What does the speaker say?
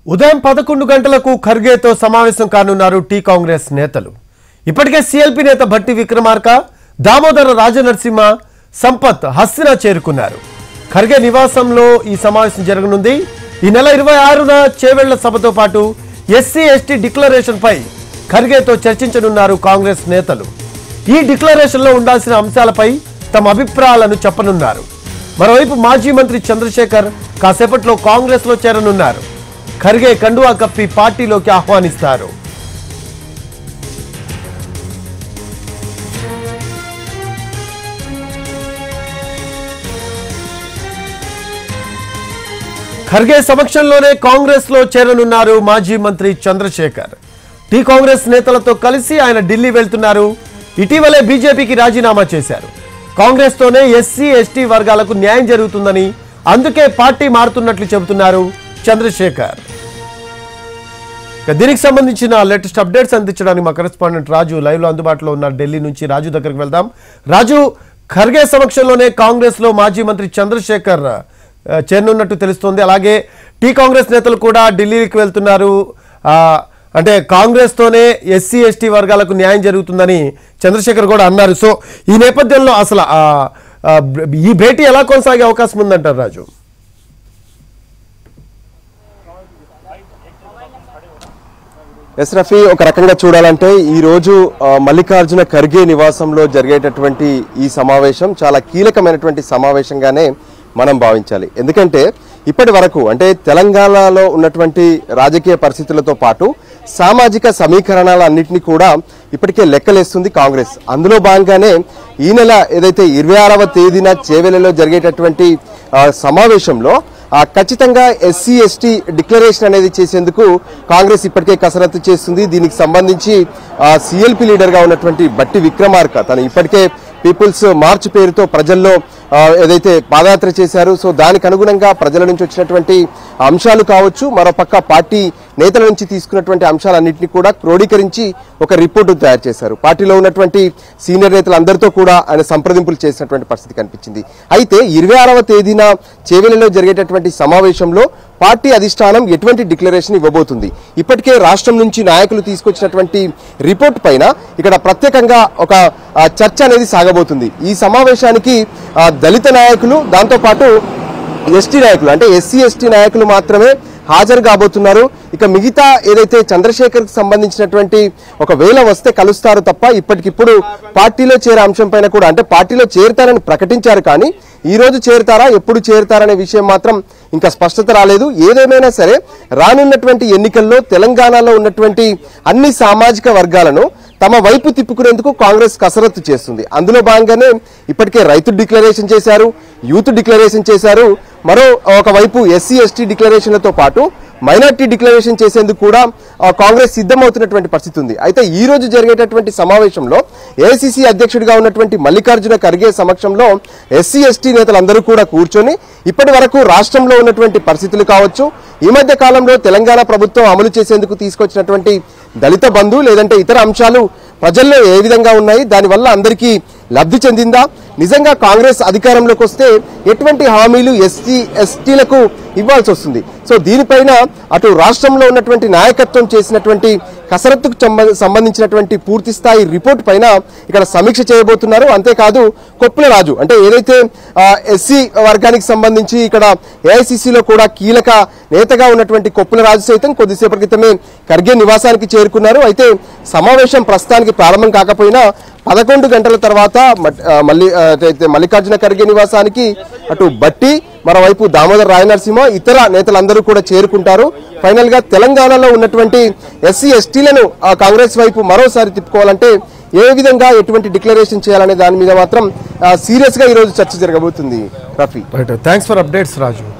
ఉదయం పదకొండు గంటలకు ఖర్గేతో సమావేశం కానున్నారు టీ కాంగ్రెస్ నేతలు ఇప్పటికే సిఎల్పి నేత భట్టి విక్రమార్క దామోదర రాజనరసింహ సంపత్ హస్తిన చేరుకున్నారు ఖర్గే నివాసంలో ఈ సమావేశం జరగనుంది ఈ నెల ఇరవై ఆరున చేవెళ్ల సభతో పాటు ఎస్సీ ఎస్టీ డిక్లరేషన్ పై ఖర్గేతో చర్చించనున్నారు కాంగ్రెస్ నేతలు ఈ డిక్లరేషన్ లో ఉండాల్సిన అంశాలపై తమ అభిప్రాయాలను చెప్పనున్నారు మరోవైపు మాజీ మంత్రి చంద్రశేఖర్ కాసేపట్లో కాంగ్రెస్ లో చేరనున్నారు ఖర్గే కండువా కప్పి పార్టీలోకి ఆహ్వానిస్తారు ఖర్గే సమక్షంలోనే కాంగ్రెస్ లో చేరనున్నారు మాజీ మంత్రి చంద్రశేఖర్ టీ కాంగ్రెస్ నేతలతో కలిసి ఆయన ఢిల్లీ వెళ్తున్నారు ఇటీవలే బీజేపీకి రాజీనామా చేశారు కాంగ్రెస్ తోనే ఎస్సీ ఎస్టీ వర్గాలకు న్యాయం జరుగుతుందని అందుకే పార్టీ మారుతున్నట్లు చెబుతున్నారు చంద్రశేఖర్ ఇక దీనికి సంబంధించిన లేటెస్ట్ అప్డేట్స్ అందించడానికి మా కరెస్పాండెంట్ రాజు లైవ్ లో అందుబాటులో ఉన్న ఢిల్లీ నుంచి రాజు దగ్గరికి వెళ్దాం రాజు ఖర్గే సమక్షంలోనే కాంగ్రెస్ లో మాజీ మంత్రి చంద్రశేఖర్ ఆ, చేరనున్నట్టు తెలుస్తోంది అలాగే టీ కాంగ్రెస్ నేతలు కూడా ఢిల్లీకి వెళ్తున్నారు ఆ, అంటే కాంగ్రెస్ తోనే ఎస్సీ ఎస్టీ వర్గాలకు న్యాయం జరుగుతుందని చంద్రశేఖర్ కూడా అన్నారు సో ఈ నేపథ్యంలో అసలు ఆ, ఆ, ఈ భేటీ ఎలా కొనసాగే అవకాశం ఉందంటారు రాజు ఎస్ రఫీ ఒక రకంగా చూడాలంటే ఈ రోజు ఆ, మల్లికార్జున ఖర్గే నివాసంలో జరిగేటటువంటి ఈ సమావేశం చాలా కీలకమైనటువంటి సమావేశంగానే మనం భావించాలి ఎందుకంటే ఇప్పటి వరకు అంటే తెలంగాణలో ఉన్నటువంటి రాజకీయ పరిస్థితులతో పాటు సామాజిక సమీకరణాలన్నింటినీ కూడా ఇప్పటికే లెక్కలేస్తుంది కాంగ్రెస్ అందులో భాగంగానే ఈ నెల ఏదైతే ఇరవై ఆరవ తేదీన చేవెలలో జరిగేటటువంటి ఆ, సమావేశంలో ఆ, ఖచ్చితంగా ఎస్సీ ఎస్టీ డిక్లరేషన్ అనేది చేసేందుకు కాంగ్రెస్ ఇప్పటికే కసరత్తు చేస్తుంది దీనికి సంబంధించి సిఎల్పి లీడర్ గా ఉన్నటువంటి బట్టి విక్రమార్క తను ఇప్పటికే పీపుల్స్ మార్చ్ పేరుతో ప్రజల్లో ఆ, ఏదైతే పాదయాత్ర చేశారు సో దానికి అనుగుణంగా ప్రజల నుంచి వచ్చినటువంటి అంశాలు కావచ్చు మరోపక్క పార్టీ నేతల నుంచి తీసుకున్నటువంటి అంశాలన్నింటినీ కూడా క్రోడీకరించి ఒక రిపోర్టు తయారు చేశారు పార్టీలో ఉన్నటువంటి సీనియర్ నేతలందరితో కూడా ఆయన సంప్రదింపులు చేసినటువంటి పరిస్థితి కనిపించింది అయితే ఇరవై ఆరవ తేదీన చేవెలలో జరిగేటటువంటి సమావేశంలో పార్టీ అధిష్టానం ఎటువంటి డిక్లరేషన్ ఇవ్వబోతుంది ఇప్పటికే రాష్ట్రం నుంచి నాయకులు తీసుకొచ్చినటువంటి రిపోర్ట్ పైన ఇక్కడ ప్రత్యేకంగా ఒక ఆ, చర్చ అనేది సాగబోతుంది ఈ సమావేశానికి ఆ, దళిత నాయకులు దాంతోపాటు ఎస్టీ నాయకులు అంటే ఎస్సీ ఎస్టీ నాయకులు మాత్రమే హాజరు కాబోతున్నారు ఇక మిగతా ఏదైతే చంద్రశేఖర్ కి సంబంధించినటువంటి ఒక వేళ వస్తే కలుస్తారు తప్ప ఇప్పటికిప్పుడు పార్టీలో చేరే అంశం పైన కూడా అంటే పార్టీలో చేరుతారని ప్రకటించారు కానీ ఈ రోజు చేరుతారా ఎప్పుడు చేరుతారనే విషయం మాత్రం ఇంకా స్పష్టత రాలేదు ఏదేమైనా సరే రానున్నటువంటి ఎన్నికల్లో తెలంగాణలో ఉన్నటువంటి అన్ని సామాజిక వర్గాలను తమ వైపు తిప్పుకునేందుకు కాంగ్రెస్ కసరత్తు చేస్తుంది అందులో భాగంగానే ఇప్పటికే రైతు డిక్లరేషన్ చేశారు యూత్ డిక్లరేషన్ చేశారు మరో ఒకవైపు ఎస్సీ ఎస్టీ డిక్లరేషన్లతో పాటు మైనార్టీ డిక్లరేషన్ చేసేందుకు కూడా ఆ, కాంగ్రెస్ సిద్ధమవుతున్నటువంటి పరిస్థితి ఉంది అయితే ఈ రోజు జరిగేటటువంటి సమావేశంలో ఏఐసిసి అధ్యక్షుడిగా ఉన్నటువంటి మల్లికార్జున ఖర్గే సమక్షంలో ఎస్సీ ఎస్టీ నేతలందరూ కూడా కూర్చొని ఇప్పటి వరకు రాష్ట్రంలో ఉన్నటువంటి పరిస్థితులు కావచ్చు ఈ మధ్య కాలంలో తెలంగాణ ప్రభుత్వం అమలు చేసేందుకు తీసుకొచ్చినటువంటి దళిత బంధు లేదంటే ఇతర అంశాలు ప్రజల్లో ఏ విధంగా ఉన్నాయి దానివల్ల అందరికీ లబ్ధి చెందిందా నిజంగా కాంగ్రెస్ అధికారంలోకి వస్తే ఎటువంటి హామీలు ఎస్టీ ఎస్టీలకు ఇవ్వాల్సి వస్తుంది సో దీనిపైన అటు రాష్ట్రంలో ఉన్నటువంటి నాయకత్వం చేసినటువంటి కసరత్తుకు సంబ- సంబంధించినటువంటి పూర్తి స్థాయి రిపోర్ట్ పైన ఇక్కడ సమీక్ష చేయబోతున్నారు అంతేకాదు కొప్పుల రాజు అంటే ఏదైతే ఎస్సీ వర్గానికి సంబంధించి ఇక్కడ ఏఐసిసిలో కూడా కీలక నేతగా ఉన్నటువంటి కొప్పుల రాజు సైతం కొద్దిసేపటి క్రితమే ఖర్గే నివాసానికి చేరుకున్నారు అయితే సమావేశం ప్రస్తుతానికి ప్రారంభం కాకపోయినా పదకొండు గంటల తర్వాత మట్- ఆ, మల్లి ఆ, అయితే మల్లికార్జున ఖర్గే నివాసానికి అటు బట్టి మరోవైపు దామోదర్ రాయనరసింహ ఇతర నేతలందరూ కూడా చేరుకుంటారు ఫైనల్ గా తెలంగాణలో ఉన్నటువంటి ఎస్సీ ఎస్టీలను ఆ, కాంగ్రెస్ వైపు మరోసారి తిప్పుకోవాలంటే ఏ విధంగా ఎటువంటి డిక్లరేషన్ చేయాలనే దాని మీద మాత్రం సీరియస్ గా ఈ రోజు చర్చ జరగబోతుంది Rafi right thanks for updates Raju